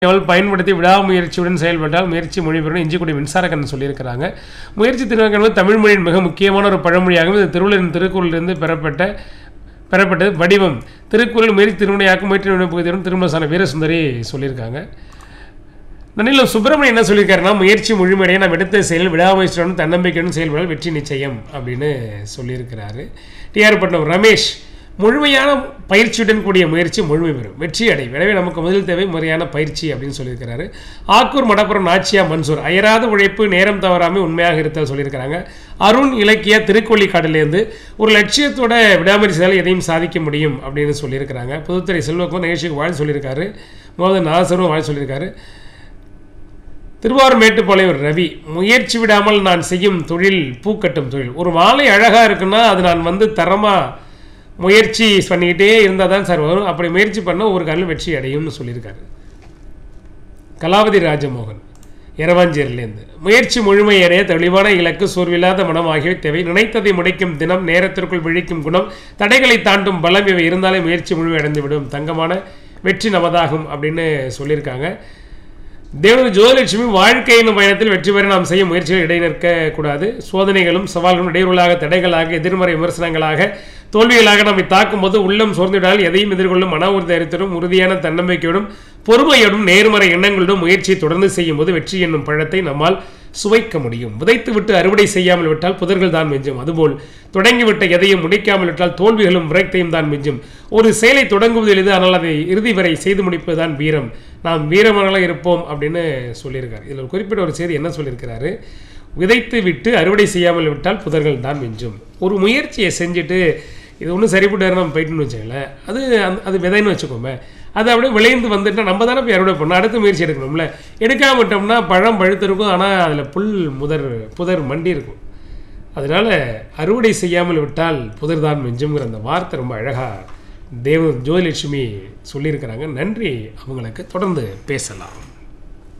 அவள் பயன்படுத்தி விடாமுயற்சியுடன் செயல்பட்டால் முயற்சி மொழி பெறும் இஞ்சிக்குடி மின்சாரக்கண்ணன் சொல்லியிருக்கிறாங்க முயற்சி திருவிழா என்பது தமிழ் மொழியின் மிக முக்கியமான ஒரு பழமொழியாகவும் இது திருவள்ளுவரின் திருக்குறளிலிருந்து பெறப்பட்ட பெறப்பட்டது வடிவம் திருக்குறள் முயற்சி திருமணையாக்கும் முயற்சி பகுதியுடன் திருமணசான வீரசுந்தரி சொல்லியிருக்காங்க நன்னிலம் சுப்பிரமணியன் என்ன சொல்லியிருக்காருன்னா முயற்சி முழுமையடைய நாம் எடுத்த செயல் விடாமுயற்சியுடன் தன்னம்பிக்கையுடன் செயல்படால் வெற்றி நிச்சயம் அப்படின்னு சொல்லியிருக்கிறாரு டிஆர் பட்னம் ரமேஷ் முழுமையான பயிற்சியுடன் கூடிய முயற்சி முழுமை பெறும் வெற்றி அடையும் எனவே நமக்கு முதல் தேவை முறையான பயிற்சி அப்படின்னு சொல்லியிருக்கிறாரு ஆக்கூர் மடப்புறம் நாச்சியா மன்சூர் அயராத உழைப்பு நேரம் தவறாமல் உண்மையாக இருத்தல் சொல்லியிருக்கிறாங்க அருண் இலக்கிய திருக்கொள்ளிக்காட்டிலேருந்து ஒரு லட்சியத்தோட விடாமுயற்சி செய்தால் எதையும் சாதிக்க முடியும் அப்படின்னு சொல்லியிருக்கிறாங்க புதுத்துறை செல்வக்கும் நிகழ்ச்சிக்கு வாழ் சொல்லியிருக்காரு மோதன் நாசரும் வாழ் சொல்லியிருக்காரு திருவாரூர் மேட்டுப்பாளையம் ரவி முயற்சி விடாமல் நான் செய்யும் தொழில் பூக்கட்டும் தொழில் ஒரு மாலை அழகாக இருக்குன்னா அது நான் வந்து தரமாக முயற்சி பண்ணிக்கிட்டே இருந்தால் தான் சார் வரும் அப்படி முயற்சி பண்ண ஒரு காலம் வெற்றி அடையும்னு சொல்லியிருக்காரு கலாவதி ராஜமோகன் இரவாஞ்சேரிலேருந்து முயற்சி முழுமையடைய தெளிவான இலக்கு சோர்வில்லாத மனம் ஆகியவை தேவை நினைத்ததை முடிக்கும் தினம் நேரத்திற்குள் விழிக்கும் குணம் தடைகளை தாண்டும் பலம் இவை இருந்தாலே முயற்சி முழுமை அடைந்துவிடும் தங்கமான வெற்றி நமதாகும் அப்படின்னு சொல்லியிருக்காங்க தேவனது ஜோதிலட்சுமி வாழ்க்கையின் பயணத்தில் வெற்றி பெற நாம் செய்யும் முயற்சிகள் இடைநிற்க கூடாது சோதனைகளும் சவால்களும் இடையூறுகளாக தடைகளாக எதிர்மறை விமர்சனங்களாக தோல்விகளாக நம்மை தாக்கும் போது உள்ளம் சோர்ந்துவிடால் எதையும் எதிர்கொள்ளும் மன உறுதியத்துடன் உறுதியான தன்னம்பிக்கையோடும் பொறுமையோடும் நேர்மறை எண்ணங்களோடும் முயற்சியை தொடர்ந்து செய்யும் போது வெற்றி என்னும் பழத்தை நம்மால் சுவைக்க முடியும் விதைத்து விட்டு அறுவடை செய்யாமல் விட்டால் புதர்கள் தான் மிஞ்சும் அதுபோல் தொடங்கிவிட்ட எதையும் முடிக்காமல் விட்டால் தோல்விகளும் விரக்தையும் தான் மிஞ்சும் ஒரு செயலை தொடங்குவது எளிது ஆனால் அதை இறுதி வரை செய்து முடிப்பதுதான் வீரம் நாம் வீரமாக இருப்போம் அப்படின்னு சொல்லியிருக்காரு இதில் ஒரு குறிப்பிட்ட ஒரு செய்தி என்ன சொல்லியிருக்கிறாரு விதைத்து விட்டு அறுவடை செய்யாமல் விட்டால் புதர்கள் தான் மிஞ்சும் ஒரு முயற்சியை செஞ்சுட்டு இது ஒன்றும் சரிப்பட்டு நம்ம போயிட்டுன்னு வச்சுக்கல அது அந்த அது விதைன்னு வச்சுக்கோமே அது அப்படியே விளைந்து வந்துட்டால் நம்ம தானே போய் அறுவடை பண்ணணும் அடுத்த முயற்சி எடுக்கணும்ல எடுக்காம விட்டோம்னா பழம் பழுத்திருக்கும் ஆனால் அதில் புல் முதர் புதர் மண்டி இருக்கும் அதனால அறுவடை செய்யாமல் விட்டால் புதர் தான் மிஞ்சுங்கிற அந்த வார்த்தை ரொம்ப அழகாக தேவ ஜோதிலட்சுமி சொல்லியிருக்கிறாங்க நன்றி அவங்களுக்கு தொடர்ந்து பேசலாம்